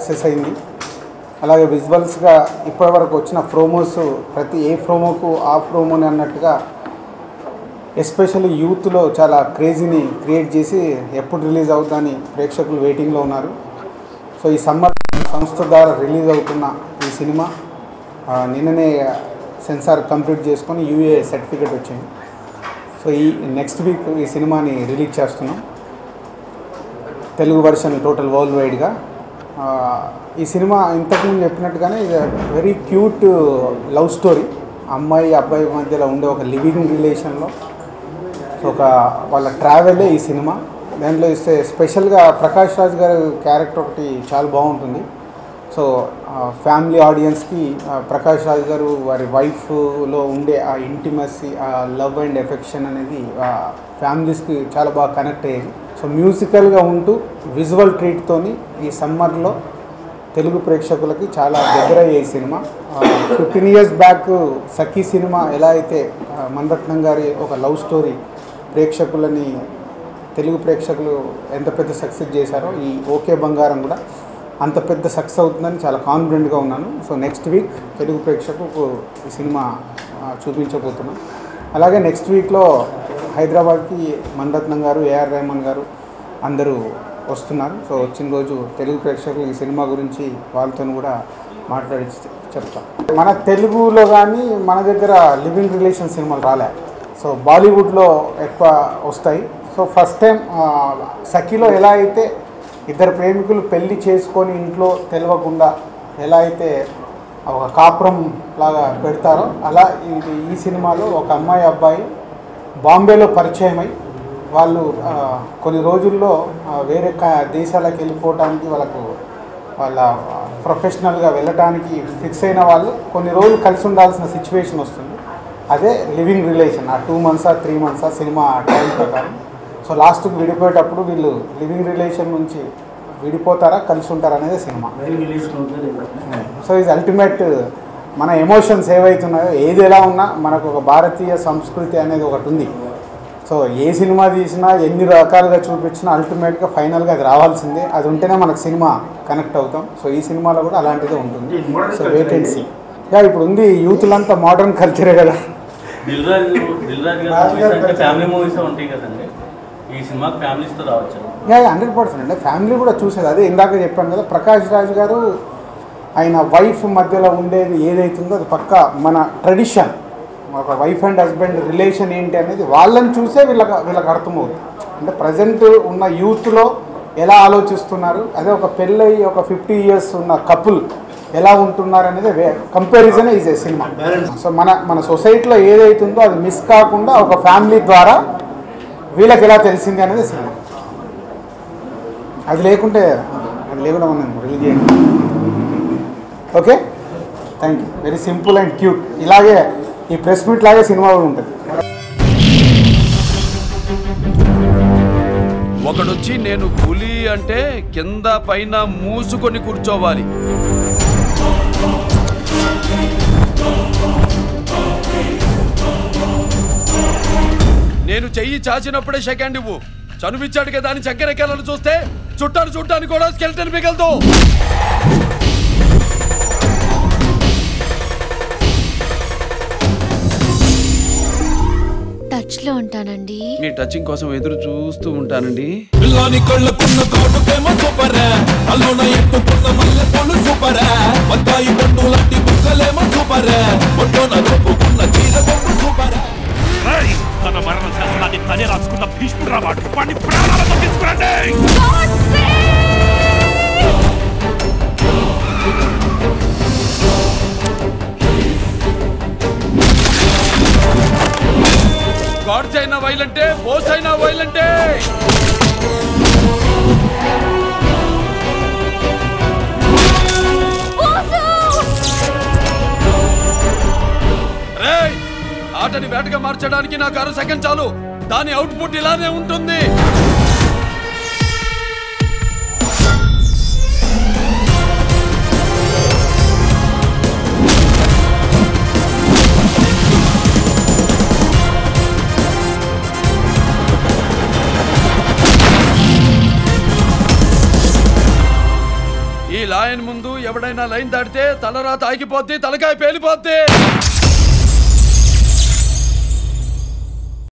Success అయింది అలాగే విజువల్స్గా ఇప్పటివరకు వచ్చిన ప్రోమోస్ ప్రతి ఏ ప్రోమోకు ఆ ప్రోమోని అన్నట్టుగా ఎస్పెషల్లీ యూత్లో చాలా క్రేజీని క్రియేట్ చేసి ఎప్పుడు రిలీజ్ అవుతుందని ప్రేక్షకులు వెయిటింగ్లో ఉన్నారు సో ఈ సమ్మర్ సంస్థ ద్వారా రిలీజ్ అవుతున్న ఈ సినిమా ఆ, నిన్ననే సెన్సార్ కంప్లీట్ చేసుకొని యూఏ సర్టిఫికేట్ వచ్చింది సో ఈ నెక్స్ట్ వీక్ ఈ సినిమాని రిలీజ్ చేస్తున్నాం తెలుగు వర్షన్ టోటల్ వరల్డ్ వైడ్గా ఆ, ఈ సినిమా ఇంతకుముందు చెప్పినట్టుగానే ఇది వెరీ క్యూట్ లవ్ స్టోరీ అమ్మాయి అబ్బాయి మధ్యలో ఉండే ఒక లివింగ్ రిలేషన్లో సో ఒక వాళ్ళ ట్రావెలే ఈ సినిమా దాంట్లో ఇస్తే స్పెషల్గా ప్రకాష్ రాజ్ గారి క్యారెక్టర్ ఒకటి చాలా బాగుంటుంది సో ఫ్యామిలీ ఆడియన్స్కి ప్రకాష్ రాజ్ గారు వారి వైఫ్లో ఉండే ఆ ఇంటిమసీ ఆ లవ్ అండ్ ఎఫెక్షన్ అనేది ఫ్యామిలీస్కి చాలా బాగా కనెక్ట్ అయ్యేది సో మ్యూజికల్గా ఉంటూ విజువల్ ట్రీట్తోని ఈ సమ్మర్లో తెలుగు ప్రేక్షకులకి చాలా దగ్గర అయ్యే ఈ cinema fifteen years back Sakhi cinema ఎలా అయితే ఆ, మణిరత్నం గారి ఒక లవ్ స్టోరీ ప్రేక్షకులని తెలుగు ప్రేక్షకులు ఎంత పెద్ద సక్సెస్ చేశారో ఈ ఓకే బంగారం కూడా అంత పెద్ద సక్సెస్ అవుతుందని చాలా కాన్ఫిడెంట్గా ఉన్నాను సో నెక్స్ట్ వీక్ తెలుగు ప్రేక్షకులకు ఈ సినిమా ఆ, చూపించబోతున్నాం అలాగే నెక్స్ట్ వీక్లో హైదరాబాద్కి మణిరత్నం గారు ఏఆర్ రెహమాన్ గారు అందరూ వస్తున్నారు సో వచ్చిన రోజు తెలుగు ప్రేక్షకులు ఈ సినిమా గురించి వాళ్ళతో కూడా మాట్లాడి చెప్తాం మన తెలుగులో కానీ మన దగ్గర లివింగ్ రిలేషన్ సినిమాలు రాలే సో బాలీవుడ్లో ఎక్కువ వస్తాయి సో ఫస్ట్ టైం సఖీలో ఎలా అయితే ఇద్దరు ప్రేమికులు పెళ్లి చేసుకొని ఇంట్లో తెలియకుండా ఎలా అయితే ఒక కాపురం లాగా పెడతారో అలా ఇది ఈ సినిమాలో ఒక అమ్మాయి అబ్బాయి బాంబేలో పరిచయం అయి వాళ్ళు ఆ, కొన్ని రోజుల్లో ఆ, వేరే క- దేశాలకు వెళ్ళిపోవడానికి వాళ్ళకు వాళ్ళ ప్రొఫెషనల్గా వెళ్ళటానికి ఫిక్స్ అయిన వాళ్ళు కొన్ని రోజులు కలిసి ఉండాల్సిన సిచ్యువేషన్ వస్తుంది అదే లివింగ్ రిలేషన్ ఆ టూ మంత్సా త్రీ మంత్సా సినిమా టైం ప్రకారం సో లాస్ట్కి విడిపోయేటప్పుడు వీళ్ళు లివింగ్ రిలేషన్ నుంచి విడిపోతారా కలిసి ఉంటారా అనేది సినిమా సో ఇది అల్టిమేట్ మన ఎమోషన్స్ ఏవైతున్నాయో ఏది ఎలా ఉన్నా మనకు ఒక భారతీయ సంస్కృతి అనేది ఒకటి ఉంది సో ఏ సినిమా తీసినా ఎన్ని రకాలుగా చూపించినా అల్టిమేట్గా ఫైనల్గా అది రావాల్సిందే అది ఉంటేనే మనకు సినిమా కనెక్ట్ అవుతాం సో ఈ సినిమాలో కూడా అలాంటిదే ఉంటుంది so wait and see yeah ఇప్పుడు ఉంది యూత్లంతా మోడర్న్ కల్చరే కదా దిల్ రాజు దిల్ రాజు గారి రాజు మూవీస్ గారు అంటే పెద్ద- ఫ్యామిలీ మూవీస్ ఉంటాయి కదండి ఈ సినిమాకి ఫ్యామిలీస్తో రావచ్చు యా హండ్రెడ్ పర్సెంట్ అండి ఫ్యామిలీ కూడా చూసేది అదే ఇందాక చెప్పాను కదా ప్రకాష్ రాజ్ గారు ఆయన వైఫ్ మధ్యలో ఉండేది ఏదైతుందో అది పక్క మన ట్రెడిషన్ ఒక వైఫ్ అండ్ హస్బెండ్ రిలేషన్ ఏంటి అనేది వాళ్ళని చూసే వీళ్ళకి వీళ్ళకి అర్థమవుతుంది అంటే ప్రజెంట్ ఉన్న యూత్లో ఎలా ఆలోచిస్తున్నారు అదే ఒక పెళ్ళయి ఒక ఫిఫ్టీ ఇయర్స్ ఉన్న కపుల్ ఎలా ఉంటున్నారు అనేది comparison is a cinema so మన మన సొసైటీలో ఏదైతుందో అది మిస్ కాకుండా ఒక ఫ్యామిలీ ద్వారా వీళ్ళకి ఎలా తెలిసింది అనేది సినిమా అది లేకుంటే అది లేకుండా మనం రిలీజ్ చేయండి okay thank you very simple and cute ఇలాగే ఈ ప్రెస్ మీట్ లాగే సినిమా కూడా ఉంటుంది ఒకడొచ్చి నేను పులి అంటే కింద పైన మూసుకొని కూర్చోవాలి నేను చెయ్యి చాచినప్పుడే సెకండ్ ఇవ్వు చనువిచ్చాడు కదా అని చక్కెరెక్కాలను చూస్తే చుట్టాను చుట్టాను కూడా స్కెల్టన్ మిగలదు టచ్ లో ఉంటానండి మీ టచింగ్ కోసం ఎదురు చూస్తూ ఉంటానండి పిల్లాని కళ్ళకున్న కాటుకేమో సూపర్ అల్లున ఎత్తుకున్న మల్లె పూలు సూపర్ బత్తాయి పండు లాంటి బుక్కలేమో సూపర్ ఒడ్డున దొప్పుకున్న చీర బొమ్మ సూపర్ ఏయ్! తన మరణ శాసనాన్ని తనే రాసుకున్న భీష్ముడు వాడు వాడిని ప్రాణాలతో తీసుకురండి గాడ్స్ అయినా వైలంటే బోస్ అయినా వైలంటే రేయ్! ఆటని వేటగా మార్చడానికి నాకు అర సెకండ్ చాలు దాని అవుట్పుట్ ఇలానే ఉంటుంది ఈ ఆయన ముందు ఎవడైనా లైన్ దాటితే తలరా తాగిపోద్ది తలకాయ పేలిపోద్ది